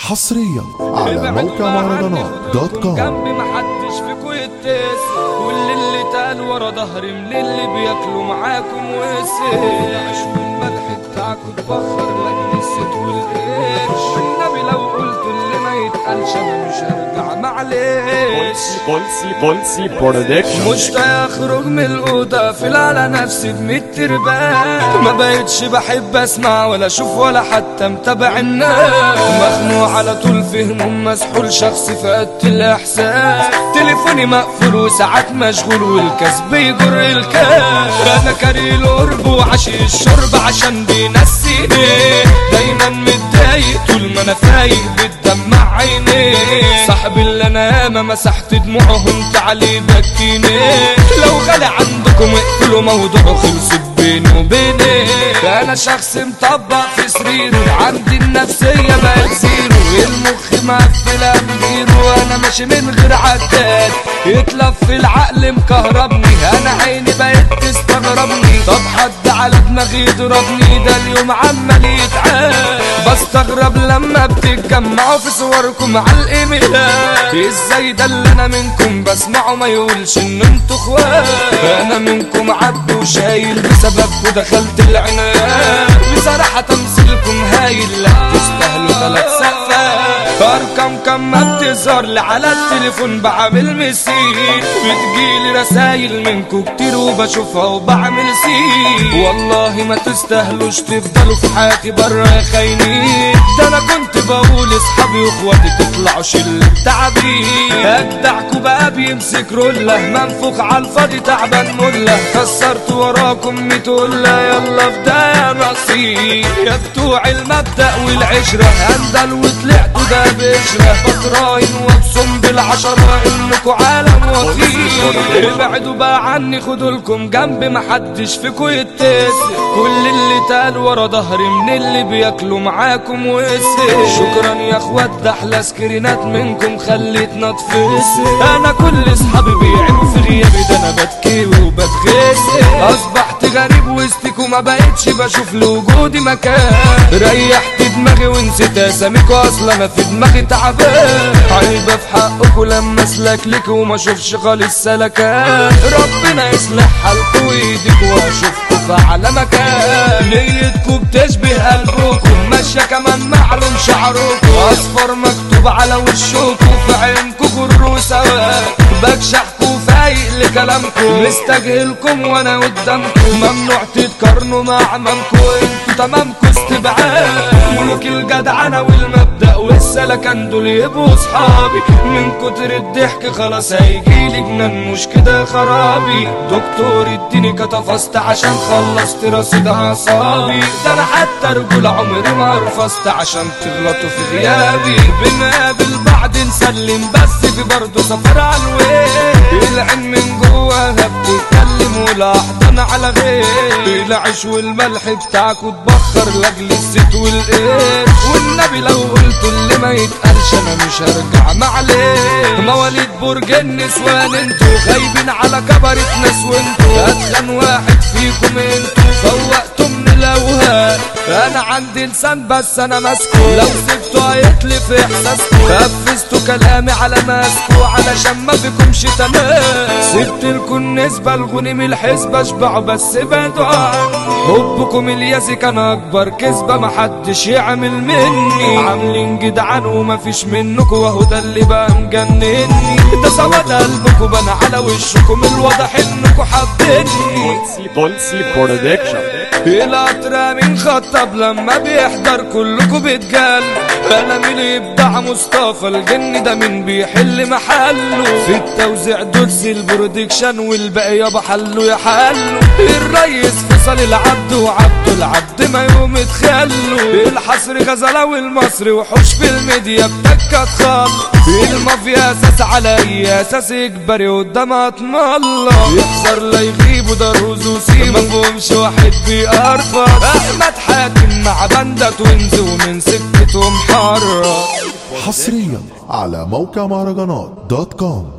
حصريا على موقع مهرجانات دوت كوم جنبي محدش فيكو يتسق كل اللي اتقال ورا ظهري من اللي بياكلوا معاكم وسق العيش والملح بتاعكوا اتبخر لك الست والقرش النبي لو قلت اللي ما يتقالش انا مش هرجع معلش بولسي بولسي برودكشن مشتاق اخرج من الاوضه اقفل على نفسي بميت تربان ما بقتش بحب اسمع ولا اشوف ولا حتى متابع الناس مخنوق على طول في هموم مسحول شخصي فقدت الاحساس تليفوني مقفول وساعات مشغول والكاس بيجر الكاس انا كاري القرب وعشي الشرب عشان بينسيني دايما متضايق طول ما انا فايق بتدمع عيني صاحبي اللي انا ياما مسحت دموعه انت عليه بكيني لو غالي عندكم اقفلوا موضوعه خلصت بيني وبيني انا شخص مطبق في سريره عندي النفسية بقت زيرو المخ مقفل اميره وانا ماشي من غير عداد يتلف في العقل مكهربني انا عيني بقت تستغربني طب حد على دماغي يضربني ده اليوم عمال يتعاد بستغرب لما بتتجمعوا في صوركم على الايميلات ازاي ده اللي انا منكم بسمعه ما يقولش ان انتوا اخوات انا منكم عبد وشايل بسببكم دخلت العنايات بصراحة تمثيلكم هايل لا تستاهلوا ثلاث سقفات ارقام كم ما بتظهر لي على التليفون بعمل مسير بتجيلي رسايل منكم كتير وبشوفها وبعمل سير والله ما تستاهلوش تفضلوا في حياتي برا يا خاينين ده انا كنت بقول اصحابي واخواتي تطلعوا شلة تعبين اجدعكوا بقى بيمسك رولة منفوخ على الفاضي تعبان ملة كسرت وراكم متولة يلا في ده يا نصيب يا بتوع المبدأ والعشرة هندل وطلعتوا ده بشرة بتراين وابصم بالعشرة انكوا عالم وطير ابعدوا بقى عني خدوا لكم جنب محدش فيكوا يتسق كل اللي اتقال ورا ظهري من اللي بياكلوا معاكم وسق شكرا يا اخوات ده احلى سكرينات منكم خليتنا تفسق انا كل اصحابي بيعيبوا في غيابي ده انا بتكي وبتغسق اصبحت غريب وسطكم ما بقتش بشوف لوجودي مكان ريحت دماغي ونسيت اساميكوا اصلا انا في دماغي تعبان عيبه في حقكوا لما اسلك لك وما اشوفش خالص سلكان ربنا يصلح حالكوا وايديكوا واشوفكوا في اعلى مكان نيتكوا بتشبه قلبكم ماشيه كمان معلوم شعركم اصفر مكتوب على وشكوا في عينكوا جر سواد بكشحكوا فايق لكلامكم مستجهلكم وانا قدامكم ممنوع تتقارنوا مع امامكم انتوا تمامكم استبعاد ملوك الجدعنة والمبدأ والسلكان دول يبقوا صحابي من كتر الضحك خلاص هيجيلي جنان مش كده خرابي دكتور اديني كتفست عشان خلصت رصيد اعصابي ده انا حتى رجول عمري ما رفضت عشان تغلطوا في غيابي بنقابل بعض نسلم بس في برضه سفر على الويل العين من جواها بتتكلم والاحضان على غير العيش والملح بتاعكوا اتبخر لاجل الزيت والقرش والنبي لو قلت اللي ما يتقالش انا مش هرجع معلش مواليد برج النسوان انتوا غايبين على كبرة ناس وانتوا اتخن واحد فيكم انتوا فوقتوا من الاوهام انا عندي لسان بس انا ماسكه لو سبته هيتلف احساسكم نفذتوا كلامي على ماسكه علشان ما فيكمش تمام سبت لكم النسبة الغنم الحسبة اشبعوا بس ابعدوا عني حبكم الياسي كان اكبر كذبة محدش يعمل مني عاملين جدعان ومفيش منكم وهو ده اللي بقى مجنني ده سواد قلبكم بان على وشكم الواضح انكم حابيني بولسي بولسي برودكشن القطرة من خطب لما بيحضر كلكم بيتجل انا مين يبدع مصطفى الجن ده مين بيحل محله في التوزيع دولسي البرودكشن والباقي يابا حلو يا حلو الريس فصل العبد وعبد العبد ما يوم يتخلوا الحصر غزلاوي المصري وحوش في الميديا بتكة تخلص المافيا اساس على اي اساس اجباري قدام الله يخسر لا يغيبوا ده رز وسيم ما فيهمش واحد بيقرفض احمد حاتم مع باندا توينز ومن سكته محرر حصريا على موقع مهرجانات دوت كوم